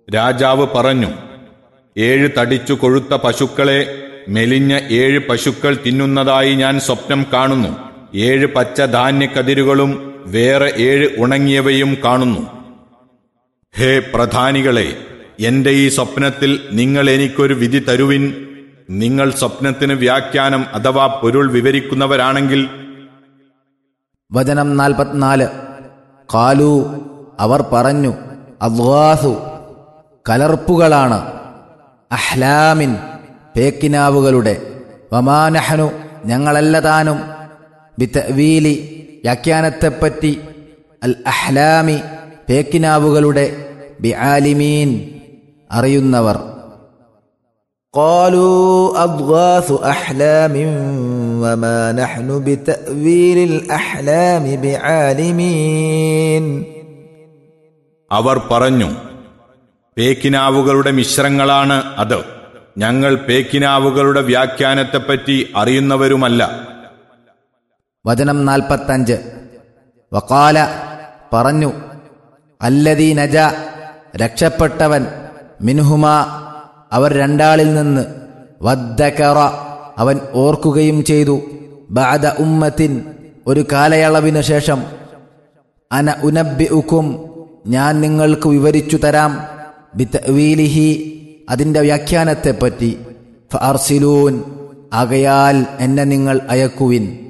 രാജാവ് പറഞ്ഞു ഏഴ് തടിച്ചു കൊഴുത്ത പശുക്കളെ മെലിഞ്ഞ ഏഴ് പശുക്കൾ തിന്നുന്നതായി ഞാൻ സ്വപ്നം കാണുന്നു ഏഴ് പച്ച ധാന്യക്കതിരുകളും വേറെ ഏഴ് ഉണങ്ങിയവയും കാണുന്നു ഹേ പ്രധാനികളെ എന്റെ ഈ സ്വപ്നത്തിൽ നിങ്ങൾ എനിക്കൊരു വിധി തരുവിൻ നിങ്ങൾ സ്വപ്നത്തിന് വ്യാഖ്യാനം അഥവാ പൊരുൾ വിവരിക്കുന്നവരാണെങ്കിൽ വചനം നാൽപ്പത്തിനാല് കാലു അവർ പറഞ്ഞു അദ്വാസു കലർപ്പുകളാണ് അഹ്ലാമിൻ പേക്കിനാവുകളുടെ വമാനഹനു ഞങ്ങളല്ല താനും ബിത്തവീലി വ്യാഖ്യാനത്തെപ്പറ്റി അൽ അഹ്ലാമി പേക്കിനാവുകളുടെ ബിആലിമീൻ അറിയുന്നവർ قالوا أضغاث أحلام وما نحن بتأويل الأحلام بعالمين അവർ പറഞ്ഞു പേക്കിനാവുകളുടെ മിശ്രങ്ങളാണ് അത് ഞങ്ങൾ പേക്കിനാവുകളുടെ വ്യാഖ്യാനത്തെപ്പറ്റി അറിയുന്നവരുമല്ല വചനം നാൽപ്പത്തഞ്ച് വക്കാല പറഞ്ഞു അല്ലദീ നജ രക്ഷപ്പെട്ടവൻ മിൻഹുമ അവർ രണ്ടാളിൽ നിന്ന് വദ്ദക്കറ അവൻ ഓർക്കുകയും ചെയ്തു ബാദ ഉമ്മത്തിൻ ഒരു കാലയളവിനു ശേഷം അന ഉനബി ഉക്കും ഞാൻ നിങ്ങൾക്ക് വിവരിച്ചു തരാം ബിത്തവീലിഹി അതിൻ്റെ വ്യാഖ്യാനത്തെപ്പറ്റി ഫർസിലൂൻ ആകയാൽ എന്നെ നിങ്ങൾ അയക്കുവിൻ